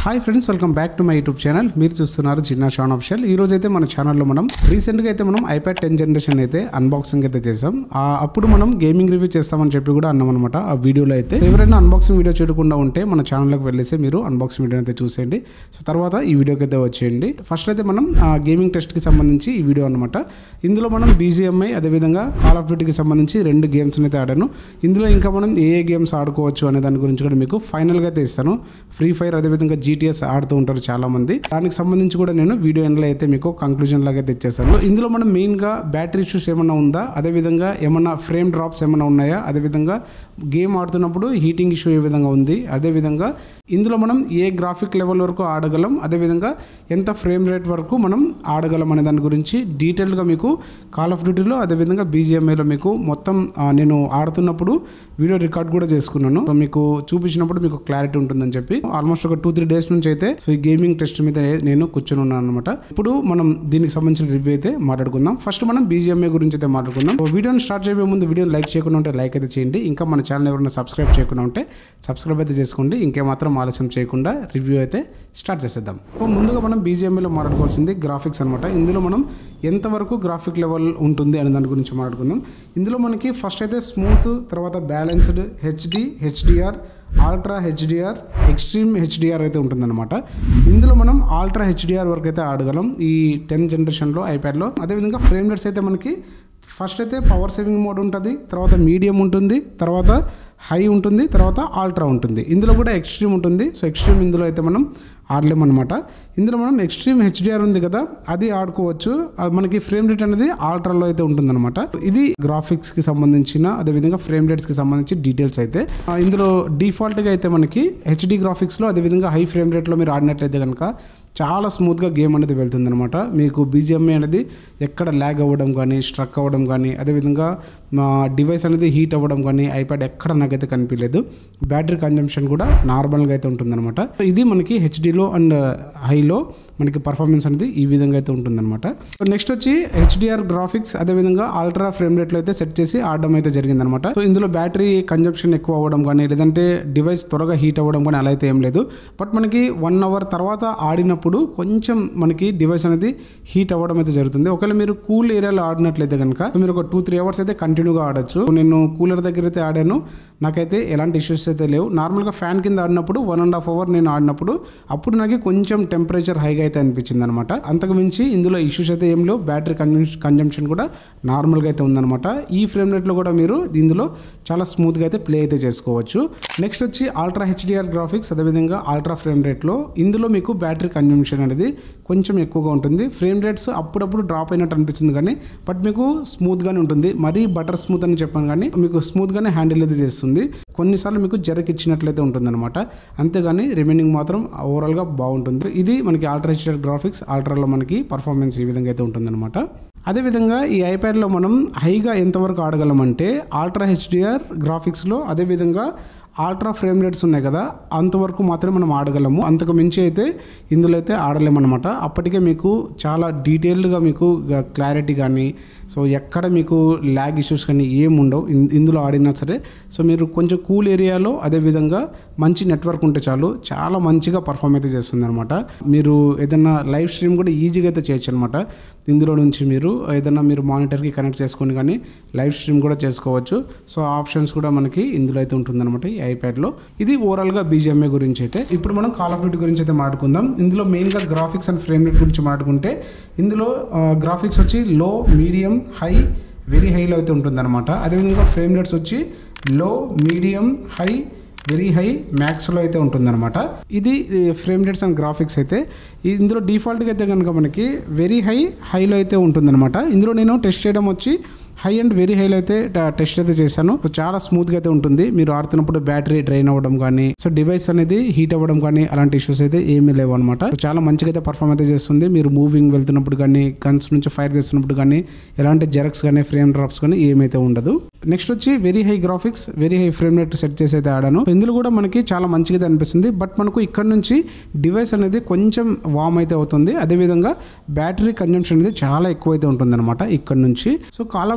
hi friends welcome back to my YouTube channel మీరు చూస్తున్నారు చిన్న షాన్ ఆఫిషియల్ ఈ రోజు అయితే మన ఛానల్లో మనం రీసెంట్గా అయితే మనం ఐప్యాడ్ టెన్ జనరేషన్ అయితే అన్బాక్సింగ్ అయితే చేసాం ఆ అప్పుడు మనం గేమింగ్ రివ్యూ చేస్తామని చెప్పి కూడా అన్నాం అనమాట ఆ వీడియోలో అయితే ఎవరైనా అన్బాక్సింగ్ వీడియో చూడకుండా ఉంటే మన ఛానల్లోకి వెళ్ళేసి మీరు అన్బాక్సింగ్ వీడియో అయితే చూసేయండి సో తర్వాత ఈ వీడియోకి అయితే వచ్చేయండి ఫస్ట్ అయితే మనం ఆ గేమింగ్ టెస్ట్కి సంబంధించి ఈ వీడియో అనమాట ఇందులో మనం బీజిఎంఐ అదేవిధంగా కాల్ ఆఫ్ డ్యూటీకి సంబంధించి రెండు గేమ్స్ అయితే ఆడాను ఇందులో ఇంకా మనం ఏ ఏ గేమ్స్ ఆడుకోవచ్చు అనే దాని గురించి కూడా మీకు ఫైనల్గా అయితే ఇస్తాను ఫ్రీ ఫైర్ అదేవిధంగా జీటీఎస్ ఆడుతూ ఉంటారు చాలా మంది దానికి సంబంధించి కూడా నేను వీడియో ఎండ్లో అయితే మీకు కంక్లూజన్ లాగా అయితే ఇచ్చేస్తాను ఇందులో మనం మెయిన్గా బ్యాటరీ ఇష్యూస్ ఏమన్నా ఉందా అదేవిధంగా ఏమన్నా ఫ్రేమ్ డ్రాప్స్ ఏమన్నా ఉన్నాయా అదేవిధంగా గేమ్ ఆడుతున్నప్పుడు హీటింగ్ ఇష్యూ ఏ విధంగా ఉంది అదేవిధంగా ఇందులో మనం ఏ గ్రాఫిక్ లెవెల్ వరకు ఆడగలం అదేవిధంగా ఎంత ఫ్రేమ్ రేట్ వరకు మనం ఆడగలం అనే దాని గురించి డీటెయిల్గా మీకు కాల్ ఆఫ్ డ్యూటీలో అదేవిధంగా బీజిఎంఐలో మీకు మొత్తం ఆ, నేను ఆడుతున్నప్పుడు వీడియో రికార్డ్ కూడా చేసుకున్నాను సో మీకు చూపించినప్పుడు మీకు క్లారిటీ ఉంటుందని చెప్పి ఆల్మోస్ట్ ఒక టూ త్రీ డేస్ నుంచి అయితే సో ఈ గేమింగ్ టెస్ట్ మీద నేను కూర్చొని ఉన్నాను అనమాట ఇప్పుడు మనం దీనికి సంబంధించిన రివ్యూ అయితే మాట్లాడుకుందాం ఫస్ట్ మనం బీజిఎంఐ గురించి అయితే మాట్లాడుకుందాం సో వీడియోని స్టార్ట్ చేయబోయే ముందు వీడియోని లైక్ చేయకుండా ఉంటే లైక్ అయితే చేయండి ఇంకా మన ఛానల్ ఎవరైనా సబ్స్క్రైబ్ చేయకుండా ఉంటే సబ్స్క్రైబ్ అయితే చేసుకోండి ఇంకేమాత్రం ఆలస్యం చేయకుండా రివ్యూ అయితే స్టార్ట్ చేసేద్దాం సో ముందుగా మనం బీజిఎంఐలో మాట్లాడుకోవాల్సింది గ్రాఫిక్స్ అనమాట ఇందులో మనం ఎంతవరకు గ్రాఫిక్ లెవెల్ ఉంటుంది అనే దాని గురించి మాట్లాడుకుందాం ఇందులో మనకి ఫస్ట్ అయితే స్మూత్ తర్వాత balanced HD HDR ultra HDR extreme HDR అయితే ఉంటుందన్నమాట ఇందులో మనం ఆల్ట్రా హెచ్డిఆర్ వరకు అయితే ఆడగలం ఈ టెన్ జనరేషన్లో ఐప్యాడ్లో అదేవిధంగా ఫ్రేమ్ రేట్స్ అయితే మనకి ఫస్ట్ అయితే పవర్ సేవింగ్ మోడ్ ఉంటుంది తర్వాత మీడియం ఉంటుంది తర్వాత హై ఉంటుంది తర్వాత ఆల్ట్రా ఉంటుంది ఇందులో కూడా ఎక్స్ట్రీమ్ ఉంటుంది సో ఎక్స్ట్రీమ్ ఇందులో అయితే మనం ఆడలేమన్నమాట ఇందులో మనం ఎక్స్ట్రీమ్ హెచ్డిఆర్ ఉంది కదా అది ఆడుకోవచ్చు అది మనకి ఫ్రేమ్ రేట్ అనేది ఆల్ట్రాలో అయితే ఉంటుందన్నమాట ఇది గ్రాఫిక్స్ కి సంబంధించిన అదేవిధంగా ఫ్రేమ్ రేట్స్ కి సంబంధించి డీటెయిల్స్ అయితే ఆ, ఇందులో డిఫాల్ట్ గా అయితే మనకి హెచ్డి గ్రాఫిక్స్ లో అదేవిధంగా హై ఫ్రేమ్ రేట్ లో మీరు ఆడినట్లయితే కనుక చాలా స్మూత్గా గేమ్ అనేది వెళ్తుంది అనమాట మీకు బీజిఎంఐ అనేది ఎక్కడ ల్యాగ్ అవ్వడం కానీ స్ట్రక్ అవ్వడం కానీ అదేవిధంగా మా డివైస్ అనేది హీట్ అవ్వడం కానీ ఐప్యాడ్ ఎక్కడ నాకైతే కనిపించలేదు బ్యాటరీ కన్జంప్షన్ కూడా నార్మల్గా అయితే ఉంటుందన్నమాట ఇది మనకి హెచ్డిలో అండ్ హైలో మనకి పర్ఫార్మెన్స్ అనేది ఈ విధంగా అయితే ఉంటుందన్నమాట సో నెక్స్ట్ వచ్చి హెచ్డిఆర్ గ్రాఫిక్స్ అదేవిధంగా ఆల్ట్రా ఫ్రేమ్ రేట్లో అయితే సెట్ చేసి ఆడడం అయితే జరిగిందనమాట సో ఇందులో బ్యాటరీ కన్జంప్షన్ ఎక్కువ అవ్వడం కానీ లేదంటే డివైస్ త్వరగా హీట్ అవ్వడం కానీ అలా అయితే ఏం లేదు బట్ మనకి వన్ అవర్ తర్వాత ఆడినప్పుడు కొంచెం మనకి డివైస్ అనేది హీట్ అవ్వడం అయితే జరుగుతుంది ఒకవేళ మీరు కూల్ ఏరియాలో ఆడినట్లయితే కనుక మీరు ఒక టూ త్రీ అవర్స్ అయితే కంటిన్యూగా ఆడొచ్చు నేను కూలర్ దగ్గర అయితే ఆడాను నాకైతే ఎలాంటి ఇష్యూస్ అయితే లేవు నార్మల్గా ఫ్యాన్ కింద ఆడినప్పుడు వన్ అండ్ హాఫ్ అవర్ నేను ఆడినప్పుడు అప్పుడు నాకు కొంచెం టెంపరేచర్ హైగా అయితే అనిపించింది అనమాట అంతకు మించి ఇందులో ఇష్యూస్ అయితే ఏం లేవు బ్యాటరీ కన్జంప్షన్ కన్జంప్షన్ కూడా నార్మల్గా అయితే ఉందన్నమాట ఈ ఫ్రేమ్ రేట్లో కూడా మీరు ఇందులో చాలా స్మూత్గా అయితే ప్లే అయితే చేసుకోవచ్చు నెక్స్ట్ వచ్చి ఆల్ట్రా హెచ్డిఆర్ గ్రాఫిక్స్ అదేవిధంగా ఆల్ట్రా ఫ్రేమ్ రేట్లో ఇందులో మీకు బ్యాటరీ కన్జంప్షన్ అనేది కొంచెం ఎక్కువగా ఉంటుంది ఫ్రేమ్ రేట్స్ అప్పుడప్పుడు డ్రాప్ అయినట్టు అనిపిస్తుంది కానీ బట్ మీకు స్మూత్గానే ఉంటుంది మరీ బటర్ స్మూత్ అని చెప్పాను కానీ మీకు స్మూత్గానే హ్యాండిల్ అయితే చేస్తుంది కొన్నిసార్లు మీకు జరక్ ఇచ్చినట్లయితే ఉంటుందన్నమాట అంతేగాని రిమైనింగ్ మాత్రం ఓవరాల్గా బాగుంటుంది ఇది మనకి ఆల్ట్రా హెచ్డిఆర్ గ్రాఫిక్స్ ఆల్ట్రాలో మనకి పర్ఫార్మెన్స్ ఈ విధంగా అయితే ఉంటుందన్నమాట అదేవిధంగా ఈ ఐప్యాడ్లో మనం హైగా ఎంతవరకు ఆడగలమంటే ఆల్ట్రా హెచ్డిఆర్ గ్రాఫిక్స్లో అదేవిధంగా ఆల్ట్రా ఫ్రేమ్ రేట్స్ ఉన్నాయి కదా అంతవరకు మాత్రమే మనం ఆడగలము అంతకు మించి అయితే ఇందులో అయితే ఆడలేమన్నమాట అప్పటికే మీకు చాలా డీటెయిల్డ్గా మీకు క్లారిటీ కానీ సో ఎక్కడ మీకు ల్యాగ్ ఇష్యూస్ కానీ ఏం ఉండవు ఇన్- ఇందులో ఆడినా సరే సో మీరు కొంచెం కూల్ ఏరియాలో అదేవిధంగా మంచి నెట్వర్క్ ఉంటే చాలు చాలా మంచిగా పర్ఫామ్ అయితే చేస్తుంది అనమాట మీరు ఏదైనా లైవ్ స్ట్రీమ్ కూడా ఈజీగా అయితే చేయొచ్చు అనమాట ఇందులో నుంచి మీరు ఏదైనా మీరు మానిటర్కి కనెక్ట్ చేసుకొని కానీ లైవ్ స్ట్రీమ్ కూడా చేసుకోవచ్చు సో ఆప్షన్స్ కూడా మనకి ఇందులో అయితే ఉంటుందన్నమాట ఈ ఐప్యాడ్లో ఇది ఓవరాల్గా బీజిఎంఐ గురించి అయితే ఇప్పుడు మనం కాల్ ఆఫ్ డ్యూటీ గురించి అయితే మాట్లాడుకుందాం ఇందులో మెయిన్గా గ్రాఫిక్స్ అండ్ ఫ్రేమ్ రేట్ గురించి మాట్లాడుకుంటే ఇందులో గ్రాఫిక్స్ వచ్చి లో మీడియం హై వెరీ హైలో అయితే ఉంటుందన్నమాట అదేవిధంగా ఫ్రేమ్ రేట్స్ వచ్చి low medium high very high మ్యాక్స్లో అయితే ఉంటుందన్నమాట ఇది ఫ్రేమ్ రేట్స్ అండ్ గ్రాఫిక్స్ అయితే ఈ- ఇందులో డిఫాల్ట్గా అయితే కనుక మనకి వెరీ హై హైలో అయితే ఉంటుందన్నమాట ఇందులో నేను టెస్ట్ చేయడం వచ్చి హై అండ్ వెరీ హైలో అయితే ట- టెస్ట్ అయితే చేశాను సో చాలా స్మూత్గా అయితే ఉంటుంది మీరు ఆడుతున్నప్పుడు బ్యాటరీ డ్రైన్ అవ్వడం కానీ సో డివైస్ అనేది హీట్ అవ్వడం కానీ అలాంటి ఇష్యూస్ అయితే ఏమీ లేవు అనమాట చాలా మంచిగా అయితే పర్ఫామ్ అయితే చేస్తుంది మీరు మూవింగ్ వెళ్తున్నప్పుడు కానీ గన్స్ నుంచి ఫైర్ చేస్తున్నప్పుడు కానీ ఎలాంటి జెరక్స్ కానీ ఫ్రేమ్ డ్రాప్స్ కానీ ఏమైతే ఉండదు నెక్స్ట్ వచ్చి very high graphics very high frame rate set చేసి అయితే ఆడాను ఇందులో కూడా మనకి చాలా మంచిగా అయితే అనిపిస్తుంది బట్ మనకు ఇక్కడ నుంచి డివైస్ అనేది కొంచెం వామ్ అయితే అవుతుంది అదేవిధంగా బ్యాటరీ కన్జంప్షన్ అనేది చాలా ఎక్కువ అయితే ఉంటుంది అనమాట ఇక్కడ నుంచి సో కాల్ ఆఫ్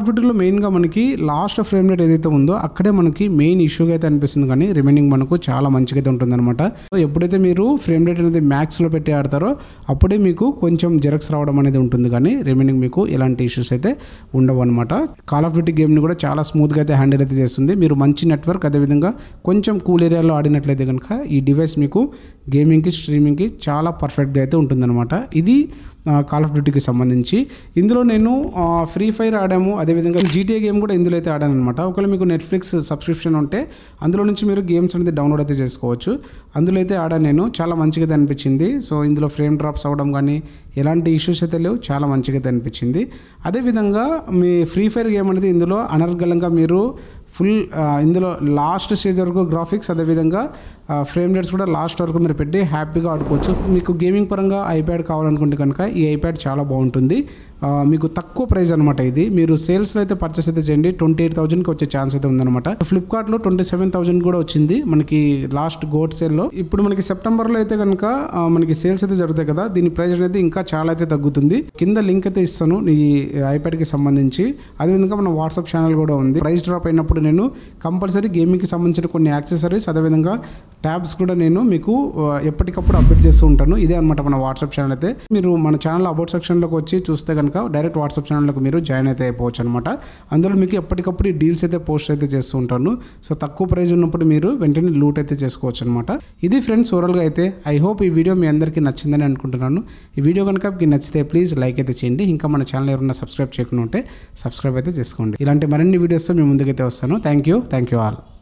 డ్యూటీలో మెయిన్గా మనకి లాస్ట్ ఫ్రేమ్ రేట్ ఏదైతే ఉందో అక్కడే మనకి మెయిన్ ఇష్యూగా అయితే అనిపిస్తుంది కానీ రిమైనింగ్ మనకు చాలా మంచిగా అయితే ఉంటుందన్నమాట సో ఎప్పుడైతే మీరు ఫ్రేమ్ రేట్ అనేది మ్యాక్స్లో పెట్టి ఆడతారో అప్పుడే మీకు కొంచెం జెరక్స్ రావడం అనేది ఉంటుంది కానీ రిమైనింగ్ మీకు ఎలాంటి ఇష్యూస్ అయితే ఉండవు అనమాట కాల్ ఆఫ్ డ్యూటీ గేమ్ని కూడా చాలా స్మూత్గా అయితే హ్యాండిల్ అయితే చేస్తుంది మీరు మంచి నెట్వర్క్ అదేవిధంగా కొంచెం కూల్ ఏరియాలో ఆడినట్లయితే కనుక ఈ డివైస్ మీకు గేమింగ్కి స్ట్రీమింగ్కి చాలా పర్ఫెక్ట్గా అయితే ఉంటుందన్నమాట ఇది కాల్ ఆఫ్ డ్యూటీకి సంబంధించి ఇందులో నేను ఫ్రీ ఫైర్ ఆడాము అదేవిధంగా జీటీఏ గేమ్ కూడా ఇందులో అయితే ఆడాను అనమాట ఒకవేళ మీకు నెట్ఫ్లిక్స్ సబ్స్క్రిప్షన్ ఉంటే అందులో నుంచి మీరు గేమ్స్ అనేది డౌన్లోడ్ అయితే చేసుకోవచ్చు అందులో అయితే ఆడాను నేను చాలా మంచిగా అయితే అనిపించింది సో ఇందులో ఫ్రేమ్ డ్రాప్స్ అవ్వడం కానీ ఎలాంటి ఇష్యూస్ అయితే లేవు చాలా మంచిగా అయితే అనిపించింది అదేవిధంగా మీ ఫ్రీ ఫైర్ గేమ్ అనేది ఇందులో అనర్గళంగా మీరు ఫుల్ ఇందులో లాస్ట్ స్టేజ్ వరకు గ్రాఫిక్స్ అదేవిధంగా ఫ్రేమ్ రేట్స్ కూడా లాస్ట్ వరకు మీరు పెట్టి హ్యాపీగా ఆడుకోవచ్చు మీకు గేమింగ్ పరంగా ఐప్యాడ్ కావాలనుకుంటే కనుక ఈ ఐప్యాడ్ చాలా బాగుంటుంది మీకు తక్కువ ప్రైస్ అనమాట ఇది మీరు సేల్స్లో అయితే పర్చేస్ అయితే చేయండి ట్వంటీ ఎయిట్ థౌసండ్కి వచ్చే ఛాన్స్ అయితే ఉందన్నమాట ఫ్లిప్కార్ట్లో ట్వంటీ సెవెన్ థౌసండ్ కూడా వచ్చింది మనకి లాస్ట్ గోడ్ సేల్లో ఇప్పుడు మనకి సెప్టెంబర్లో అయితే కనుక మనకి సేల్స్ అయితే జరుగుతాయి కదా దీని ప్రైస్ అనేది ఇంకా చాలా అయితే తగ్గుతుంది కింద లింక్ అయితే ఇస్తాను ఈ ఐప్యాడ్కి సంబంధించి అదేవిధంగా మన వాట్సాప్ ఛానల్ కూడా ఉంది ప్రైస్ డ్రాప్ అయినప్పుడు నేను కంపల్సరీ గేమింగ్కి సంబంధించిన కొన్ని యాక్సెసరీస్ అదేవిధంగా ట్యాబ్స్ కూడా నేను మీకు ఎప్పటికప్పుడు అప్డేట్ చేస్తూ ఉంటాను ఇదే అనమాట మన వాట్సాప్ ఛానల్ అయితే మీరు మన ఛానల్ అబౌట్ సెక్షన్లోకి వచ్చి చూస్తే కనుక డైరెక్ట్ వాట్సాప్ ఛానల్లోకి మీరు జాయిన్ అయితే అయిపోవచ్చు అనమాట అందులో మీకు ఎప్పటికప్పుడు ఈ డీల్స్ అయితే పోస్ట్ అయితే చేస్తూ ఉంటాను సో తక్కువ ప్రైస్ ఉన్నప్పుడు మీరు వెంటనే లూట్ అయితే చేసుకోవచ్చు అనమాట ఇది ఫ్రెండ్స్ ఓవరాల్గా అయితే ఐ హోప్ ఈ వీడియో మీ అందరికీ నచ్చిందని అనుకుంటున్నాను ఈ వీడియో కనుక మీకు నచ్చితే ప్లీజ్ లైక్ అయితే చేయండి ఇంకా మన ఛానల్ ఎవరైనా సబ్స్క్రైబ్ చేయకుండా ఉంటే సబ్స్క్రైబ్ అయితే చేసుకోండి ఇలాంటి మరిన్ని వీడియోస్తో మీ ముందుకైతే వస్తాను thank you thank you all